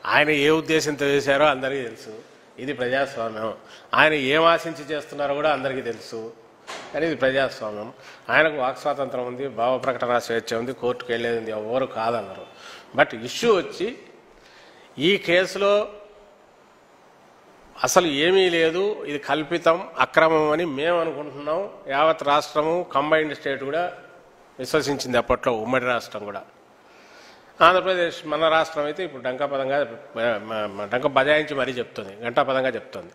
ఆయన ఏ ఉద్దేశంతో చేశారో అందరికీ తెలుసు ఇది ప్రజాస్వామ్యం ఆయన ఏం ఆశించి చేస్తున్నారో కూడా అందరికీ తెలుసు కానీ ఇది ప్రజాస్వామ్యం ఆయనకు వాక్ స్వాతంత్రం ఉంది భావ ప్రకటన స్వేచ్ఛ ఉంది కోర్టుకు వెళ్ళేది ఉంది ఎవరు కాదన్నారు బట్ ఇష్యూ వచ్చి ఈ కేసులో అసలు ఏమీ లేదు ఇది కల్పితం అక్రమం అని మేము అనుకుంటున్నాం యావత్ రాష్ట్రము కంబైన్డ్ స్టేట్ కూడా విశ్వసించింది అప్పట్లో ఉమ్మడి రాష్ట్రం కూడా ఆంధ్రప్రదేశ్ మన రాష్ట్రం అయితే ఇప్పుడు డంకాపదంగా మ- మ- డంక బజాయించి మరీ చెప్తుంది గంటాపదంగా చెప్తుంది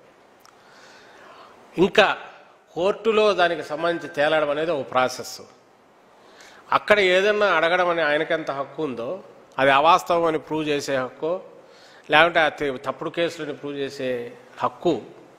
ఇంకా కోర్టులో దానికి సంబంధించి తేలడం అనేది ఒక ప్రాసెస్ అక్కడ ఏదన్నా అడగడం అని ఆయనకెంత హక్కు ఉందో అది అవాస్తవం అని ప్రూవ్ చేసే హక్కు లేకుంటే ఆ తే- తప్పుడు కేసులని ప్రూవ్ చేసే హక్కు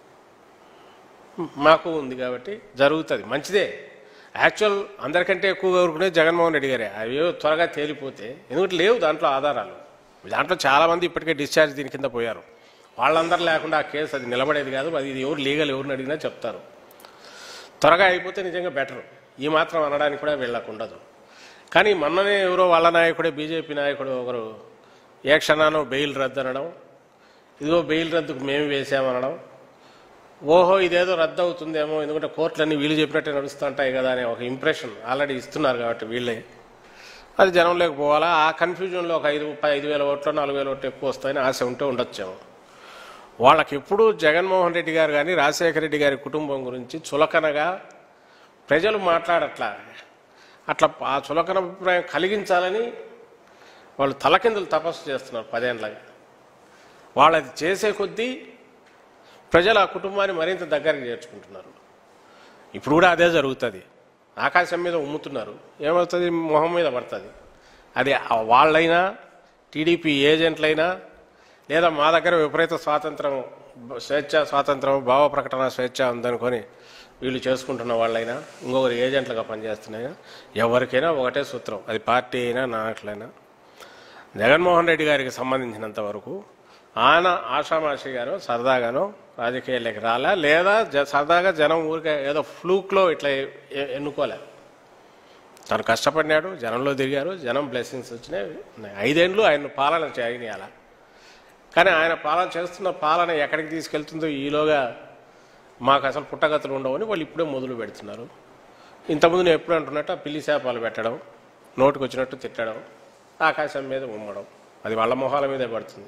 మాకు ఉంది కాబట్టి జరుగుతుంది మంచిదే యాక్చువల్ అందరికంటే ఎక్కువగా ఊరుకునే జగన్మోహన్ రెడ్డి గారే అవి త్వరగా తేలిపోతే ఎందుకంటే లేవు దాంట్లో ఆధారాలు దాంట్లో చాలామంది ఇప్పటికే డిశ్చార్జ్ దీని కింద పోయారు వాళ్ళందరూ లేకుండా ఆ కేసు అది నిలబడేది కాదు అది ఇది ఎవరు లీగల్ ఎవరిని అడిగినా చెప్తారు త్వరగా అయిపోతే నిజంగా బెటర్ ఈ మాత్రం అనడానికి కూడా వీళ్ళకు ఉండదు కానీ మొన్ననే ఎవరో వాళ్ళ నాయకుడే బీజేపీ నాయకుడు ఒకరు ఏ క్షణానో బెయిల్ రద్దు అనడం ఇదిగో బెయిల్ రద్దుకు మేము వేసామనడం ఓహో ఇదేదో రద్దు అవుతుందేమో ఎందుకంటే కోర్టులన్నీ వీళ్ళు చెప్పినట్టే నడుస్తుంటాయి కదా అనే ఒక ఇంప్రెషన్ ఆల్రెడీ ఇస్తున్నారు కాబట్టి వీళ్ళే అది జనంలోకి పోవాలా ఆ కన్ఫ్యూజన్లో ఒక ఐదు ముప్పై ఐదు వేల ఓట్లు నాలుగు వేల ఓట్లు ఎక్కువ వస్తాయని ఆశ ఉంటే ఉండొచ్చేమో వాళ్ళకి ఎప్పుడు జగన్మోహన్ రెడ్డి గారు కానీ రాజశేఖర రెడ్డి గారి కుటుంబం గురించి చులకనగా ప్రజలు మాట్లాడట్లా అట్లా ఆ చులకన అభిప్రాయం కలిగించాలని వాళ్ళు తలకిందులు తపస్సు చేస్తున్నారు పదేళ్ళగా వాళ్ళు అది చేసే కొద్దీ ప్రజలు ఆ కుటుంబాన్ని మరింత దగ్గరికి చేర్చుకుంటున్నారు ఇప్పుడు కూడా అదే జరుగుతుంది ఆకాశం మీద ఉమ్ముతున్నారు ఏమవుతుంది మొహం మీద పడుతుంది అది ఆ వాళ్ళైనా టీడీపీ ఏజెంట్లైనా లేదా మా దగ్గర విపరీత స్వాతంత్రం స్వేచ్ఛ స్వాతంత్రం భావ ప్రకటన స్వేచ్ఛ ఉందనుకొని వీళ్ళు చేసుకుంటున్న వాళ్ళైనా ఇంకొకరు ఏజెంట్లుగా పనిచేస్తున్నాయినా ఎవరికైనా ఒకటే సూత్రం అది పార్టీ అయినా నాయకులైనా జగన్మోహన్ రెడ్డి గారికి సంబంధించినంత వరకు ఆయన ఆషామాషి గారు సరదాగానో రాజకీయాల్లోకి రాలే లేదా జ- సరదాగా జనం ఊరికే ఏదో ఫ్లూక్లో ఇట్లా ఎ- ఎన్నుకోలే తను కష్టపడినాడు జనంలో తిరిగారు జనం బ్లెస్సింగ్స్ వచ్చినాయి ఉన్నాయి. ఐదేండ్లు ఆయన పాలన చేయనియాల కానీ ఆయన పాలన చేస్తున్న పాలన ఎక్కడికి తీసుకెళ్తుందో ఈలోగా మాకు అసలు పుట్టగతులు ఉండవని వాళ్ళు ఇప్పుడే మొదలు పెడుతున్నారు ఇంతకుముందు నేను ఎప్పుడు అంటున్నట్టు ఆ పిల్లి శాపాలు పెట్టడం నోటికి వచ్చినట్టు తిట్టడం ఆకాశం మీద ఉమ్మడం అది వాళ్ళ మొహాల మీదే పడుతుంది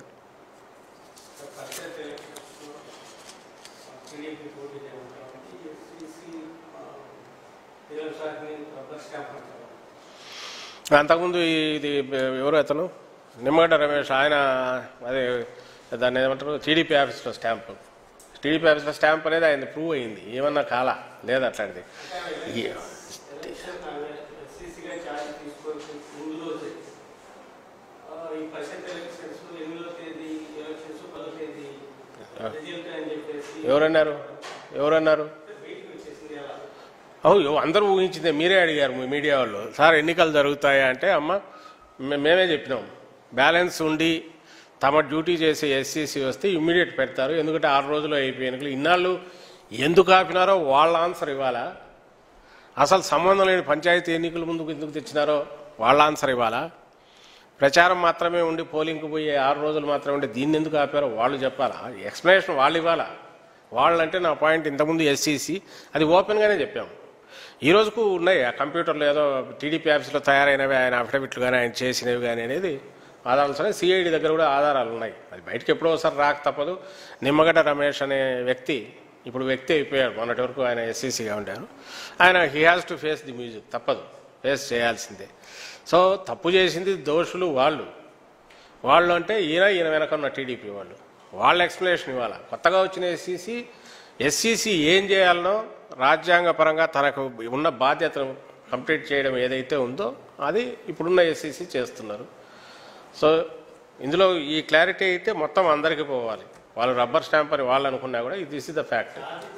టీడీపీ పోటీ చేయమంటారు ఎస్సీసీ రబ్బర్ స్టాంప్ అంటారు అంతకుముందు ఇది ఎవరు అతను నిమ్మగడ్డ రమేష్ ఆయన అదే దాన్ని ఏమంటారు టీడీపీ ఆఫీస్లో స్టాంప్ టీడీపీ ఆఫీస్లో స్టాంప్ అనేది ఆయన ప్రూవ్ అయింది ఏమన్నా కాలా లేదు అట్లాంటిది ఈ- ఎస్సీసీగా ఛార్జ్ తీసుకోవచ్చు ముందులో ఆ, ఈ పర్సెంట్ ఎలక్షన్స్ ఎనిమిదో తేదీ ఎలక్షన్స్ పదో తేదీ రిజల్ట్ అని చెప్పేసి ఎవరన్నారు ఎవరన్నారు బయటకు వచ్చేసింది అలా అవు అందరూ ఊహించిందే మీరే అడిగారు మీ మీడియా వాళ్ళు సార్ ఎన్నికలు జరుగుతాయా అంటే అమ్మ మే- మేమే చెప్పినాం బ్యాలెన్స్ ఉండి తమ డ్యూటీ చేసే ఎస్సీసీ వస్తే ఇమ్మీడియట్ పెడతారు ఎందుకంటే ఆరు రోజులు అయిపోయి ఎన్నికలు ఇన్నాళ్ళు ఎందుకు ఆపినారో వాళ్ళ ఆన్సర్ ఇవ్వాలా అసలు సంబంధం లేని పంచాయతీ ఎన్నికల ముందుకు ఎందుకు తెచ్చినారో వాళ్ళ ఆన్సర్ ఇవ్వాలా ప్రచారం మాత్రమే ఉండి పోలింగ్కి పోయే ఆరు రోజులు మాత్రమే ఉండి దీన్ని ఎందుకు ఆపారో వాళ్ళు చెప్పాలా ఎక్స్ప్లెనేషన్ వాళ్ళు ఇవ్వాలా వాళ్ళంటే నా పాయింట్ ఇంతకుముందు ఎస్సీసీ అది ఓపెన్గానే చెప్పాము ఈ రోజుకు ఉన్నాయి ఆ కంప్యూటర్లో ఏదో టీడీపీ ఆఫీస్లో తయారైనవి ఆయన అఫిడవిట్లు కానీ ఆయన చేసినవి కానీ అనేది ఆధారాలు ఉన్నాయి సిఐడి దగ్గర కూడా ఆధారాలు ఉన్నాయి అది బయటకు ఎప్పుడో ఒకసారి రాక తప్పదు నిమ్మగడ్డ రమేష్ అనే వ్యక్తి ఇప్పుడు వ్యక్తి అయిపోయాడు మొన్నటి వరకు ఆయన ఎస్సీసీగా ఉండారు ఆయన he has to face the music తప్పదు ఫేస్ చేయాల్సిందే సో తప్పు చేసింది దోషులు వాళ్ళు వాళ్ళు అంటే ఈయన ఈయన వెనక ఉన్న టీడీపీ వాళ్ళు వాళ్ళ ఎక్స్ప్లెనేషన్ ఇవ్వాలి కొత్తగా వచ్చిన ఎస్సీసీ ఎస్సీసీ ఏం చేయాలనో రాజ్యాంగ పరంగా తనకు ఉన్న బాధ్యతను కంప్లీట్ చేయడం ఏదైతే ఉందో అది ఇప్పుడున్న ఎస్సీసీ చేస్తున్నారు సో ఇందులో ఈ క్లారిటీ అయితే మొత్తం అందరికీ పోవాలి వాళ్ళు రబ్బర్ స్టాంప్ అని వాళ్ళు అనుకున్నా కూడా దిస్ ఇస్ ద ఫ్యాక్ట్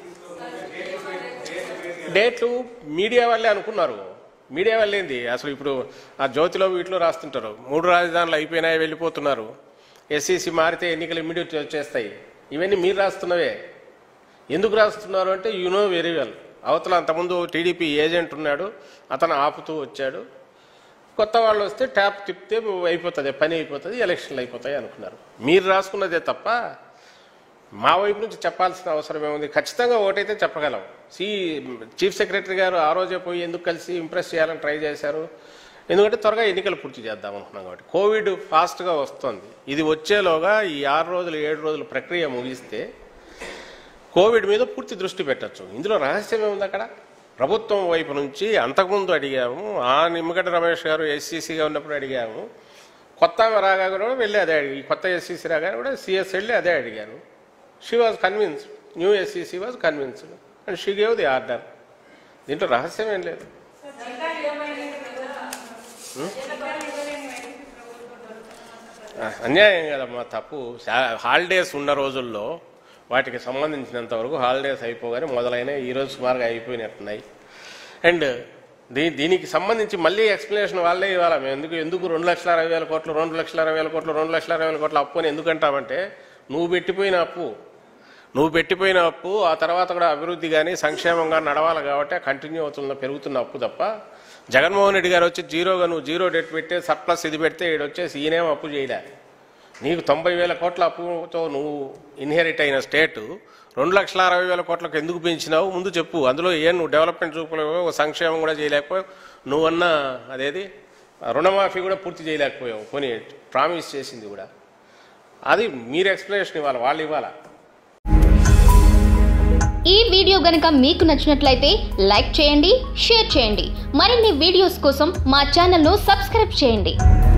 డేట్లు మీడియా వాళ్ళే అనుకున్నారు మీడియా వాళ్ళే ఏంది అసలు ఇప్పుడు ఆ జ్యోతిలో వీటిలో రాస్తుంటారు మూడు రాజధానులు అయిపోయినాయి వెళ్ళిపోతున్నారు ఎస్సీసీ మారితే ఎన్నికలు ఇమ్మీడియట్ వచ్చేస్తాయి ఇవన్నీ మీరు రాస్తున్నవే ఎందుకు రాస్తున్నారు అంటే యు నో వెరీ వెల్ అవతల అంతకుముందు టీడీపీ ఏజెంట్ ఉన్నాడు అతను ఆపుతూ వచ్చాడు కొత్త వాళ్ళు వస్తే ట్యాప్ తిప్పితే అయిపోతుంది పని అయిపోతుంది ఎలక్షన్లు అయిపోతాయి అనుకున్నారు మీరు రాసుకున్నదే తప్ప మా వైపు నుంచి చెప్పాల్సిన అవసరం ఏముంది ఖచ్చితంగా ఓటైతే చెప్పగలం సి చీఫ్ సెక్రటరీ గారు ఆ రోజే పోయి ఎందుకు కలిసి ఇంప్రెస్ చేయాలని ట్రై చేశారు ఎందుకంటే త్వరగా ఎన్నికలు పూర్తి చేద్దాం అనుకున్నాం కాబట్టి కోవిడ్ ఫాస్ట్గా వస్తుంది ఇది వచ్చేలోగా ఈ ఆరు రోజులు ఏడు రోజుల ప్రక్రియ ముగిస్తే కోవిడ్ మీద పూర్తి దృష్టి పెట్టచ్చు ఇందులో రహస్యం ఏముంది అక్కడ ప్రభుత్వం వైపు నుంచి అంతకుముందు అడిగాము ఆ నిమ్మగడ్డ రమేష్ గారు ఎస్సీసీగా ఉన్నప్పుడు అడిగాము కొత్త ఆమె రాగా కూడా వెళ్ళి అదే అడిగి కొత్త ఎస్సీసీ రాగా కూడా సిఎస్ వెళ్ళి అదే అడిగారు she was convinced new SCC was convinced and she gave the order దీంట్లో రహస్యం ఏం లేదు ఆ, అన్యాయం కదమ్మా తప్పు శా- హాలిడేస్ ఉన్న రోజుల్లో వాటికి సంబంధించినంత వరకు హాలిడేస్ అయిపోగానే మొదలైన ఈరోజు సుమారుగా అయిపోయినట్టున్నాయి అండ్ దీ దీనికి సంబంధించి మళ్ళీ ఎక్స్ప్లెనేషన్ వాళ్ళే ఇవ్వాలి మేము ఎందుకు ఎందుకు రెండు లక్షల అరవై వేల కోట్లు రెండు లక్షల అరవై వేల కోట్లు రెండు లక్షల అరవై వేల కోట్లు అప్పు అని ఎందుకంటామంటే నువ్వు పెట్టిపోయిన అప్పు నువ్వు పెట్టిపోయిన అప్పు ఆ తర్వాత కూడా అభివృద్ధి కానీ సంక్షేమంగా నడవాలి కాబట్టి కంటిన్యూ అవుతున్న పెరుగుతున్న అప్పు తప్ప జగన్మోహన్ రెడ్డి గారు వచ్చి జీరోగా నువ్వు జీరో డెట్ పెట్టే సర్ప్లస్ ఇది పెడితే ఈడు వచ్చేసి ఈయనేం అప్పు చేయలే నీకు తొంభై వేల కోట్ల అప్పుతో నువ్వు ఇన్హెరిట్ అయిన స్టేటు రెండు లక్షల అరవై వేల కోట్లకు ఎందుకు పెంచినావు ముందు చెప్పు అందులో ఏం నువ్వు డెవలప్మెంట్ చూపలేవు సంక్షేమం కూడా చేయలేకపోయావు నువ్వన్న అదేది రుణమాఫీ కూడా పూర్తి చేయలేకపోయావు కొని ప్రామిస్ చేసింది కూడా అది మీరు ఎక్స్ప్లెనేషన్ ఇవ్వాలి వాళ్ళు ఇవ్వాలా ఈ వీడియో గనుక మీకు నచ్చినట్లయితే లైక్ చేయండి షేర్ చేయండి మరిన్ని వీడియోస్ కోసం మా ఛానల్ను సబ్స్క్రైబ్ చేయండి